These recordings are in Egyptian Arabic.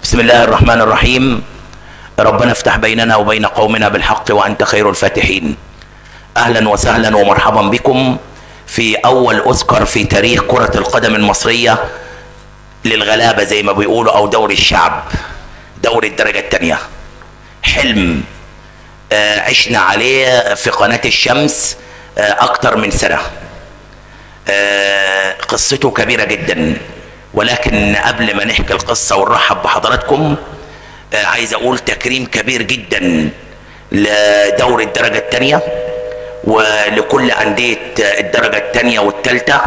بسم الله الرحمن الرحيم ربنا افتح بيننا وبين قومنا بالحق وانت خير الفاتحين اهلا وسهلا ومرحبا بكم في اول اوسكار في تاريخ كرة القدم المصرية للغلابة زي ما بيقولوا او دوري الشعب دوري الدرجة الثانية حلم آه، عشنا عليه في قناة الشمس آه، اكتر من سنة آه، قصته كبيرة جدا ولكن قبل ما نحكي القصة ونرحب بحضراتكم آه، عايز اقول تكريم كبير جدا لدوري الدرجة الثانية ولكل أندية الدرجة الثانية والثالثة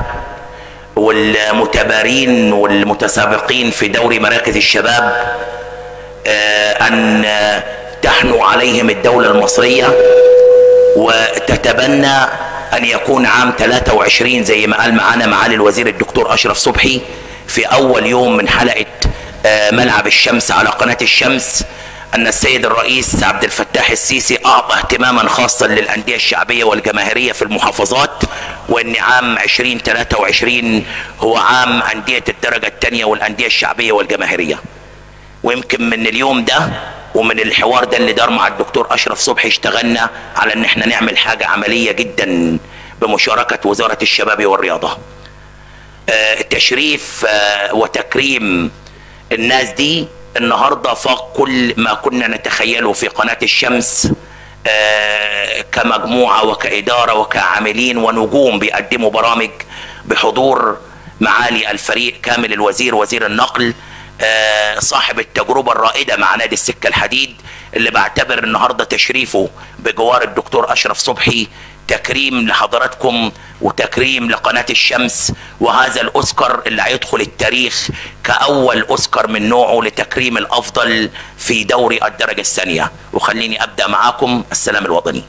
والمتبارين والمتسابقين في دوري مراكز الشباب آه، أن آه، تحنو عليهم الدولة المصرية وتتبنى أن يكون عام 23 زي ما قال معانا معالي الوزير الدكتور أشرف صبحي في أول يوم من حلقة آه، ملعب الشمس على قناة الشمس أن السيد الرئيس عبد الفتاح السيسي أعطى اهتماما خاصا للأندية الشعبية والجماهيرية في المحافظات وأن عام 2023 هو عام أندية الدرجة الثانية والأندية الشعبية والجماهيرية ويمكن من اليوم ده ومن الحوار ده اللي دار مع الدكتور اشرف صبحي اشتغلنا على ان احنا نعمل حاجه عمليه جدا بمشاركه وزاره الشباب والرياضه. آه، تشريف آه، وتكريم الناس دي النهارده فاق كل ما كنا نتخيله في قناه الشمس آه، كمجموعه وكاداره وكعاملين ونجوم بيقدموا برامج بحضور معالي الفريق كامل الوزير وزير النقل آه، صاحب التجربة الرائدة مع نادي السكة الحديد اللي بعتبر النهاردة تشريفه بجوار الدكتور أشرف صبحي تكريم لحضراتكم وتكريم لقناة الشمس وهذا الأوسكار اللي هيدخل التاريخ كأول أوسكار من نوعه لتكريم الأفضل في دوري الدرجة الثانية وخليني أبدأ معاكم السلام الوطني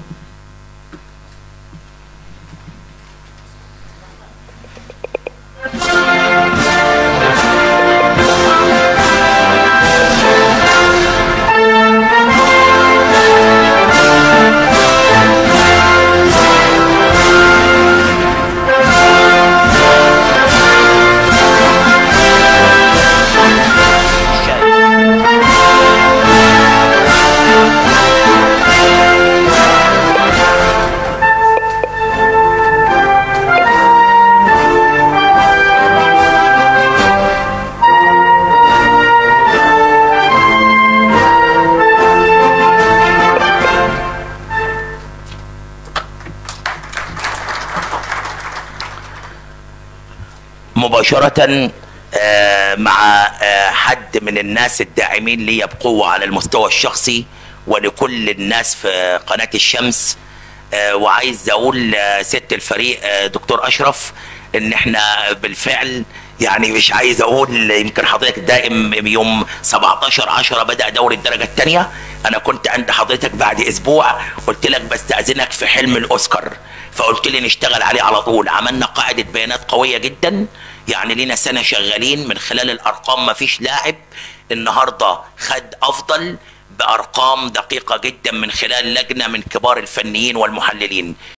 مباشرة آه، مع آه، حد من الناس الداعمين لي بقوة على المستوى الشخصي ولكل الناس في قناة الشمس آه، وعايز اقول آه، ست الفريق آه، دكتور اشرف ان احنا بالفعل يعني مش عايز اقول يمكن حضرتك دائم يوم 17 10 بدا دوري الدرجه الثانيه انا كنت عند حضرتك بعد اسبوع قلت لك بستاذنك في حلم الاوسكار فقلت لي نشتغل عليه على طول عملنا قاعده بيانات قويه جدا يعني لينا سنه شغالين من خلال الارقام ما فيش لاعب النهارده خد افضل بارقام دقيقه جدا من خلال لجنه من كبار الفنيين والمحللين